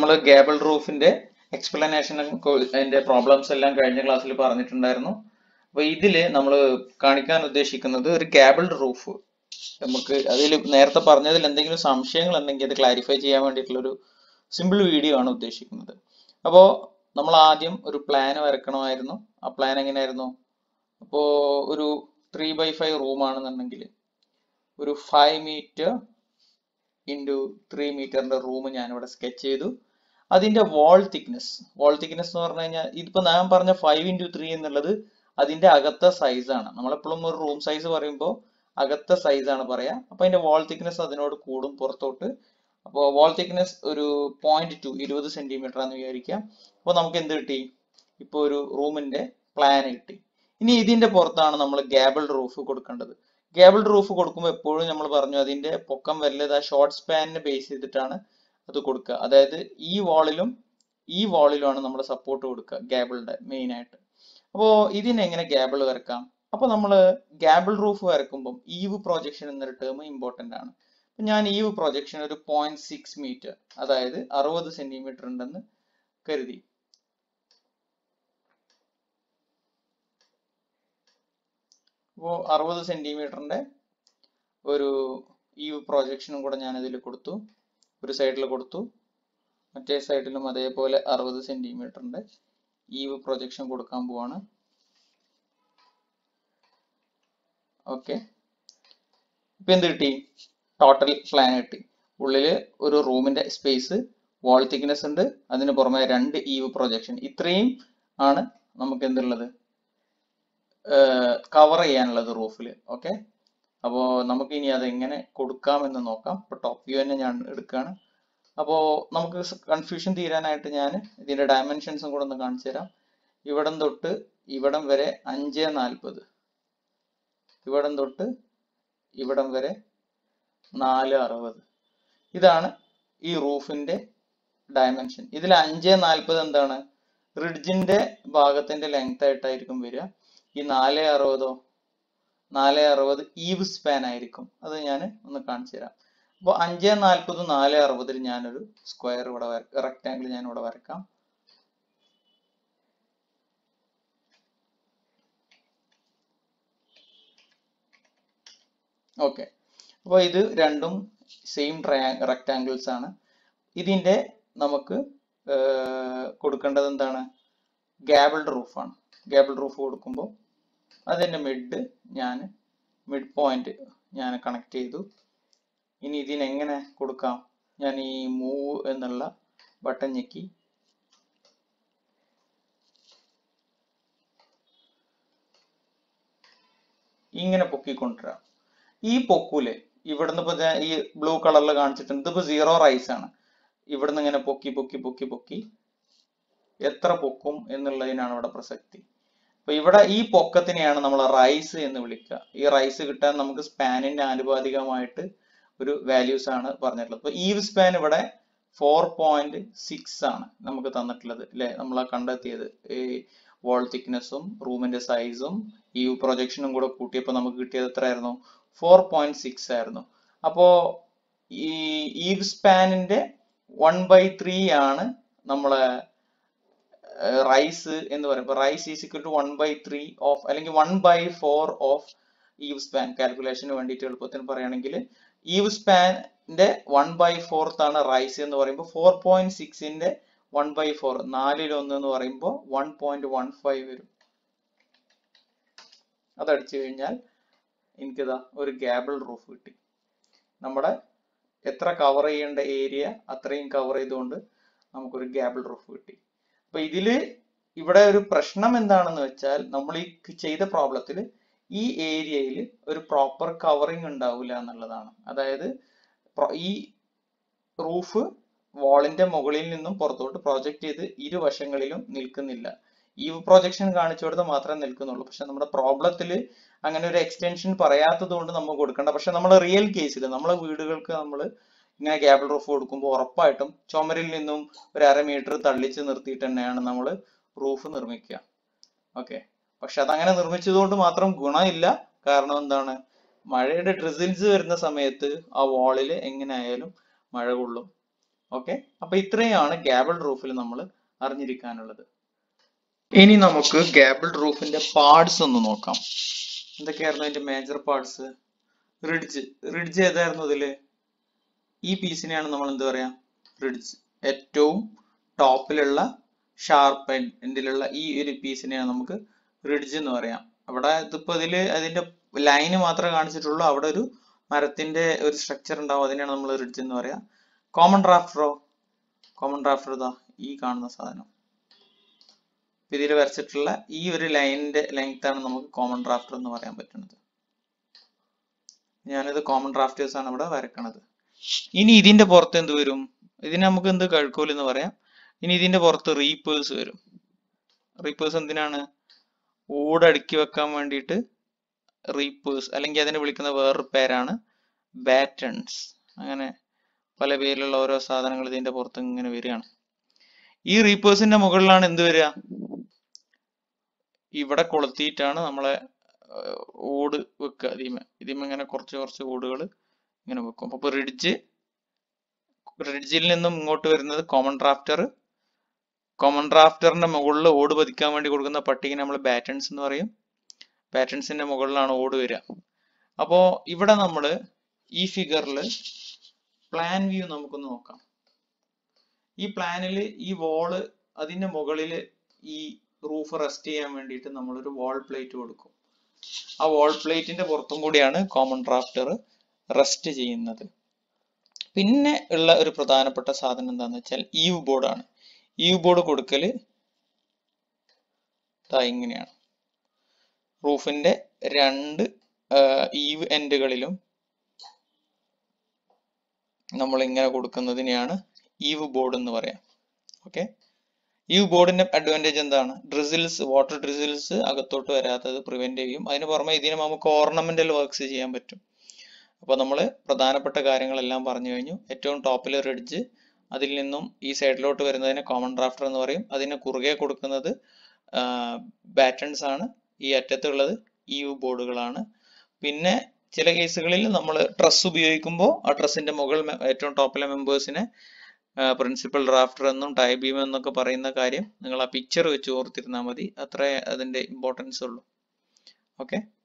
നമ്മൾ ഗേബിൾ റൂഫിന്റെ എക്സ്പ്ലനേഷൻ അതിന്റെ പ്രോബ്ലംസ് എല്ലാം കഴിഞ്ഞ ക്ലാസ്സിൽ പറഞ്ഞിട്ടുണ്ടായിരുന്നു അപ്പൊ ഇതില് നമ്മൾ കാണിക്കാൻ ഉദ്ദേശിക്കുന്നത് ഒരു ഗേബിൾഡ് റൂഫ് നമുക്ക് അതിൽ നേരത്തെ പറഞ്ഞതിൽ എന്തെങ്കിലും സംശയങ്ങൾ ഉണ്ടെങ്കിൽ അത് ക്ലാരിഫൈ ചെയ്യാൻ വേണ്ടിയിട്ടുള്ള ഒരു സിമ്പിൾ വീഡിയോ ആണ് ഉദ്ദേശിക്കുന്നത് അപ്പോൾ നമ്മൾ ആദ്യം ഒരു പ്ലാൻ വരക്കണമായിരുന്നു ആ പ്ലാൻ എങ്ങനെയായിരുന്നു അപ്പോൾ ഒരു ത്രീ ബൈ ഫൈവ് റൂം ആണെന്നുണ്ടെങ്കിൽ ഒരു ഫൈവ് മീറ്റർ ഇൻറ്റു ത്രീ മീറ്ററിന്റെ റൂം ഞാനിവിടെ സ്കെച്ച് ചെയ്തു അതിന്റെ വാൾ തിക്നെസ് വാൾ തിക്നെസ് എന്ന് പറഞ്ഞു കഴിഞ്ഞാൽ ഇതിപ്പോ ഞാൻ പറഞ്ഞ ഫൈവ് ഇൻറ്റു ത്രീ എന്നുള്ളത് അതിന്റെ അകത്തെ സൈസ് ആണ് നമ്മളെപ്പോഴും ഒരു റൂം സൈസ് പറയുമ്പോൾ അകത്തെ സൈസ് ആണ് പറയാ അപ്പൊ അതിന്റെ വാൾ തിക്നെസ് അതിനോട് കൂടും പുറത്തോട്ട് അപ്പോൾ വാൾ തിക്നെസ് ഒരു പോയിന്റ് ടു ഇരുപത് സെന്റിമീറ്റർ ആണെന്ന് വിചാരിക്കാം അപ്പോൾ നമുക്ക് എന്ത് കിട്ടി ഇപ്പോൾ ഒരു റൂമിന്റെ പ്ലാൻ കിട്ടി ഇനി ഇതിന്റെ പുറത്താണ് നമ്മൾ ഗാബിൾ റൂഫ് കൊടുക്കേണ്ടത് ഗാബിൾ റൂഫ് കൊടുക്കുമ്പോൾ എപ്പോഴും നമ്മൾ പറഞ്ഞു അതിന്റെ പൊക്കം വലുത് ആ ഷോർട്ട് സ്പാനിനെ ബേസ് ചെയ്തിട്ടാണ് അത് കൊടുക്കുക അതായത് ഈ വാളിലും ഈ വാളിലുമാണ് നമ്മൾ സപ്പോർട്ട് കൊടുക്കുക ഗാബിളിന്റെ മെയിൻ ആയിട്ട് അപ്പോൾ ഇതിന് എങ്ങനെ ഗാബിൾ വരക്കാം അപ്പൊ നമ്മൾ ഗാബിൾ റൂഫ് വരക്കുമ്പോൾ ഈവ് പ്രൊജക്ഷൻ എന്നൊരു ടേം ഇമ്പോർട്ടന്റ് ആണ് അപ്പൊ ഞാൻ ഈവ് പ്രൊജക്ഷൻ ഒരു പോയിന്റ് സിക്സ് മീറ്റർ അതായത് അറുപത് സെന്റിമീറ്റർ ഉണ്ടെന്ന് കരുതി അപ്പോൾ അറുപത് സെന്റിമീറ്ററിന്റെ ഒരു ഈവ് പ്രൊജക്ഷനും കൂടെ ഞാൻ ഇതിൽ കൊടുത്തു ഒരു സൈഡിൽ കൊടുത്തു മറ്റേ സൈഡിലും അതേപോലെ അറുപത് സെന്റിമീറ്ററിന്റെ ഈവ് പ്രൊജക്ഷൻ കൊടുക്കാൻ പോവാണ് ഓക്കെ ഇപ്പൊ എന്ത് കിട്ടി ടോട്ടൽ പ്ലാൻ കിട്ടി ഉള്ളില് ഒരു റൂമിന്റെ സ്പേസ് വാൾ തിക്നെസ് ഉണ്ട് അതിന് പുറമെ രണ്ട് ഈവ് പ്രൊജക്ഷൻ ഇത്രയും ആണ് നമുക്ക് എന്തുള്ളത് കവർ ചെയ്യാനുള്ളത് റൂഫിൽ ഓക്കെ അപ്പോൾ നമുക്ക് ഇനി അത് എങ്ങനെ കൊടുക്കാമെന്ന് നോക്കാം ഇപ്പോൾ ടോപ്പ് വ്യൂ തന്നെ ഞാൻ എടുക്കുകയാണ് അപ്പോൾ നമുക്ക് കൺഫ്യൂഷൻ തീരാനായിട്ട് ഞാൻ ഇതിന്റെ ഡയമെൻഷൻസും കൂടെ ഒന്ന് കാണിച്ചു തരാം ഇവിടം തൊട്ട് ഇവിടം വരെ അഞ്ച് നാൽപ്പത് ഇവിടം തൊട്ട് ഇവിടം വരെ നാല് അറുപത് ഇതാണ് ഈ റൂഫിന്റെ ഡയമെൻഷൻ ഇതിൽ അഞ്ച് നാൽപ്പത് എന്താണ് റിഡ്ജിന്റെ ഭാഗത്തിന്റെ ലെങ്ത് ആയിട്ടായിരിക്കും വരിക ഈ നാല് അറുപതോ നാല് അറുപത് ഈവ് സ്പാൻ ആയിരിക്കും അത് ഞാൻ ഒന്ന് കാണിച്ചു തരാം അപ്പോൾ അഞ്ച് നാൽപ്പത് നാല് അറുപതിൽ ഞാനൊരു സ്ക്വയർ ഇവിടെ റെക്ടാങ്കിൾ ഞാൻ ഇവിടെ വരക്കാം ഓക്കെ അപ്പോൾ ഇത് രണ്ടും സെയിം ട്രയാ റെക്ടാങ്കിൾസ് ആണ് ഇതിന്റെ നമുക്ക് കൊടുക്കേണ്ടത് എന്താണ് ഗാബിൾഡ് റൂഫാണ് ഗാബിൾ റൂഫ് കൊടുക്കുമ്പോൾ അതിന്റെ മിഡ് ഞാൻ മിഡ് പോയിന്റ് ഞാൻ കണക്ട് ചെയ്തു ഇനി ഇതിനെങ്ങനെ കൊടുക്കാം ഞാൻ ഈ മൂവ് എന്നുള്ള ബട്ടൺ ഞെക്കി ഇങ്ങനെ പൊക്കിക്കൊണ്ടുവരാം ഈ പൊക്കൂലെ ഇവിടുന്ന് ഇപ്പൊ ഈ ബ്ലൂ കളറിൽ കാണിച്ചിട്ടുണ്ട് ഇതിപ്പോ സീറോ റൈസ് ആണ് ഇവിടുന്ന് ഇങ്ങനെ പൊക്കി പൊക്കി പൊക്കി പൊക്കി എത്ര പൊക്കും എന്നുള്ളതിനാണ് ഇവിടെ പ്രസക്തി അപ്പൊ ഇവിടെ ഈ പൊക്കത്തിനെയാണ് നമ്മൾ റൈസ് എന്ന് വിളിക്കുക ഈ റൈസ് കിട്ടാൻ നമുക്ക് സ്പാനിന്റെ ആനുപാതികമായിട്ട് ഒരു വാല്യൂസ് ആണ് പറഞ്ഞിട്ടുള്ളത് അപ്പൊ ഈവ് സ്പാൻ ഇവിടെ ഫോർ പോയിന്റ് സിക്സ് ആണ് നമുക്ക് തന്നിട്ടുള്ളത് അല്ലെ നമ്മൾ കണ്ടെത്തിയത് ഈ വാൾ തിക്നെസ്സും റൂമിന്റെ സൈസും ഈവ് പ്രൊജക്ഷനും കൂടെ കൂട്ടിയപ്പോൾ നമുക്ക് കിട്ടിയത് എത്രയായിരുന്നു ഫോർ പോയിന്റ് സിക്സ് ആയിരുന്നു അപ്പോ ഈ ഈവ് സ്പാനിന്റെ വൺ ബൈ ത്രീ ആണ് നമ്മളെ റൈസ് എന്ന് പറയുമ്പോൾ rise is equal to one by three of അല്ലെങ്കിൽ one by four of eave span കാൽക്കുലേഷന് വേണ്ടിയിട്ട് എളുപ്പത്തിന് പറയുകയാണെങ്കിൽ ഈവ് സ്പാനിന്റെ വൺ ബൈ ഫോർത്ത് ആണ് റൈസ് എന്ന് പറയുമ്പോൾ ഫോർ പോയിന്റ് സിക്സിന്റെ വൺ ബൈ ഫോർ നാലിലൊന്ന് എന്ന് പറയുമ്പോൾ വൺ പോയിന്റ് വൺ ഫൈവ് വരും അതടിച്ചു കഴിഞ്ഞാൽ എനിക്കിതാ ഒരു ഗാബിൾ റൂഫ് കിട്ടി നമ്മുടെ എത്ര കവർ ചെയ്യേണ്ട ഏരിയ അത്രയും കവർ ചെയ്തുകൊണ്ട് നമുക്കൊരു ഗാബിൾ റൂഫ് കിട്ടി അപ്പൊ ഇതില് ഇവിടെ ഒരു പ്രശ്നം എന്താണെന്ന് വെച്ചാൽ നമ്മൾ ഈ ചെയ്ത പ്രോബ്ലത്തിൽ ഈ ഏരിയയിൽ ഒരു പ്രോപ്പർ കവറിങ് ഉണ്ടാവില്ല എന്നുള്ളതാണ് അതായത് ഈ റൂഫ് വാളിന്റെ മുകളിൽ നിന്നും പുറത്തോട്ട് പ്രൊജക്ട് ചെയ്ത് ഇരുവശങ്ങളിലും നിൽക്കുന്നില്ല ഈ പ്രൊജക്ഷൻ കാണിച്ചു കൊടുത്ത് മാത്രമേ നിൽക്കുന്നുള്ളൂ പക്ഷെ നമ്മുടെ പ്രോബ്ലത്തിൽ അങ്ങനെ ഒരു എക്സ്റ്റൻഷൻ പറയാത്തത് കൊണ്ട് നമ്മൾ കൊടുക്കണ്ട പക്ഷെ നമ്മൾ റിയൽ കേസിൽ നമ്മളെ വീടുകൾക്ക് നമ്മൾ ഇങ്ങനെ ഗ്യാബിൾ റൂഫ് കൊടുക്കുമ്പോൾ ഉറപ്പായിട്ടും ചുമരിൽ നിന്നും ഒരു അര മീറ്റർ തള്ളിച്ച് നിർത്തിയിട്ട് തന്നെയാണ് നമ്മൾ റൂഫ് നിർമ്മിക്കുക ഓക്കെ പക്ഷെ അതങ്ങനെ നിർമ്മിച്ചതുകൊണ്ട് മാത്രം ഗുണമില്ല കാരണം എന്താണ് മഴയുടെ ഡ്രിസിൽസ് വരുന്ന സമയത്ത് ആ വാളിൽ എങ്ങനെ ആയാലും മഴ കൊള്ളും ഓക്കെ അപ്പൊ ഇത്രയാണ് ഗാബിൾഡ് റൂഫിൽ നമ്മൾ അറിഞ്ഞിരിക്കാനുള്ളത് ഇനി നമുക്ക് ഗാബിൾഡ് റൂഫിന്റെ പാർട്സ് ഒന്ന് നോക്കാം എന്തൊക്കെയായിരുന്നു അതിന്റെ മേജർ പാർട്സ് റിഡ്ജ് റിഡ്ജ് ഏതായിരുന്നു ഇതില് ഈ പീസിനെയാണ് നമ്മൾ എന്ത് പറയാ റിഡ്ജ് ഏറ്റവും ടോപ്പിലുള്ള ഷാർപ്പ് എൻഡിലുള്ള ഈ ഒരു പീസിനെയാണ് നമുക്ക് റിഡ്ജ് എന്ന് പറയാം അവിടെ ഇതിപ്പോ ഇതില് അതിന്റെ ലൈന് മാത്രമേ കാണിച്ചിട്ടുള്ളൂ അവിടെ ഒരു മരത്തിന്റെ ഒരു സ്ട്രക്ചർ ഉണ്ടാവും അതിനെയാണ് നമ്മൾ റിഡ്ജ് എന്ന് പറയാ കോമൺ ഡ്രാഫ്റ്ററോ കോമൺ ഡ്രാഫ്റ്റർ ഇതാ ഈ കാണുന്ന സാധനം ഇതിൽ വരച്ചിട്ടുള്ള ഈ ഒരു ലൈനിന്റെ ലെങ്ത് ആണ് നമുക്ക് കോമൺ ഡ്രാഫ്റ്റർ എന്ന് പറയാൻ പറ്റുന്നത് ഞാനിത് കോമൺ ഡ്രാഫ്റ്റേഴ്സ് ആണ് ഇവിടെ വരക്കണത് ഇനി ഇതിന്റെ പുറത്ത് എന്ത് വരും ഇതിന് നമുക്ക് എന്ത് കഴുക്കോൽ എന്ന് പറയാം ഇനി ഇതിന്റെ പുറത്ത് റീപ്പേഴ്സ് വരും റീപ്പേഴ്സ് എന്തിനാണ് ഓടടുക്കി വെക്കാൻ വേണ്ടിയിട്ട് റീപ്പേഴ്സ് അല്ലെങ്കിൽ അതിനെ വിളിക്കുന്ന വേറൊരു പേരാണ് ബാറ്റൺസ് അങ്ങനെ പല പേരിലുള്ള ഓരോ സാധനങ്ങൾ ഇതിന്റെ പുറത്ത് ഇങ്ങനെ വരികയാണ് ഈ റീപ്പേഴ്സിന്റെ മുകളിലാണ് എന്ത് വരിക ഇവിടെ കൊളുത്തിയിട്ടാണ് നമ്മളെ ഏർ, ഓട് വെക്കുക ഇതിമ ഇതിമ ഇങ്ങനെ കുറച്ച് കുറച്ച് ഓടുകൾ ഇങ്ങനെ വെക്കും അപ്പൊ റിഡ്ജ് റിഡ്ജിൽ നിന്നും ഇങ്ങോട്ട് വരുന്നത് കോമൺ ഡ്രാഫ്റ്റർ കോമൺ ഡ്രാഫ്റ്ററിന്റെ മുകളിൽ ഓട് പതിക്കാൻ വേണ്ടി കൊടുക്കുന്ന പട്ടിക നമ്മൾ ബാറ്റൺസ് എന്ന് പറയും ബാറ്റൺസിന്റെ മുകളിലാണ് ഓട് വരിക അപ്പോ ഇവിടെ നമ്മൾ ഈ ഫിഗറിൽ പ്ലാൻ വ്യൂ നമുക്കൊന്ന് നോക്കാം ഈ പ്ലാനിൽ ഈ വോള് അതിന്റെ മുകളിൽ ഈ റൂഫ് റെസ്റ്റ് ചെയ്യാൻ വേണ്ടിയിട്ട് നമ്മളൊരു വാൾ പ്ലേറ്റ് കൊടുക്കും ആ വാൾ പ്ലേറ്റിന്റെ പുറത്തും കൂടിയാണ് കോമൺ ഡ്രാഫ്റ്റർ റെസ്റ്റ് ചെയ്യുന്നത് പിന്നെ ഉള്ള ഒരു പ്രധാനപ്പെട്ട സാധനം എന്താന്ന് വെച്ചാൽ ഈവ് ബോർഡ് ആണ് ഈവ് ബോർഡ് കൊടുക്കല് ദാ ഇങ്ങനെയാണ് റൂഫിന്റെ രണ്ട് ഈവ് എൻഡുകളിലും നമ്മൾ ഇങ്ങനെ കൊടുക്കുന്നതിനെയാണ് ഈവ് ബോർഡ് എന്ന് പറയാം ഓക്കെ ഈ ബോർഡിന്റെ അഡ്വാൻറ്റേജ് എന്താണ് ഡ്രിസിൽസ് വാട്ടർ ഡ്രിസിൽസ് അകത്തോട്ട് വരാത്തത് പ്രിവെന്റ് ചെയ്യും അതിന് പുറമെ ഇതിന് നമുക്ക് ഓർണമെന്റൽ വർക്ക്സ് ചെയ്യാൻ പറ്റും അപ്പോൾ നമ്മൾ പ്രധാനപ്പെട്ട കാര്യങ്ങളെല്ലാം പറഞ്ഞു കഴിഞ്ഞു ഏറ്റവും ടോപ്പിൽ റിഡ്ജ് അതിൽ നിന്നും ഈ സൈഡിലോട്ട് വരുന്നതിനെ കോമൺ ഡ്രാഫ്റ്റർ എന്ന് പറയും അതിന് കുറുകെ കൊടുക്കുന്നത് ബാറ്റൺസ് ആണ് ഈ അറ്റത്തുള്ളത് ഈ ബോർഡുകളാണ് പിന്നെ ചില കേസുകളിൽ നമ്മൾ ട്രസ് ഉപയോഗിക്കുമ്പോൾ ആ ട്രസ്സിന്റെ മുകൾ മെ- ഏറ്റവും ടോപ്പിലെ മെമ്പേഴ്സിനെ പ്രിൻസിപ്പൽ ഡ്രാഫ്റ്റർ എന്നും ടൈ ബീം എന്നൊക്കെ പറയുന്ന കാര്യം നിങ്ങൾ ആ പിക്ചർ വെച്ച് ഓർത്തിരുന്നാൽ മതി അത്രേ അതിന്റെ ഇമ്പോർട്ടൻസ് ഉള്ളൂ ഓക്കെ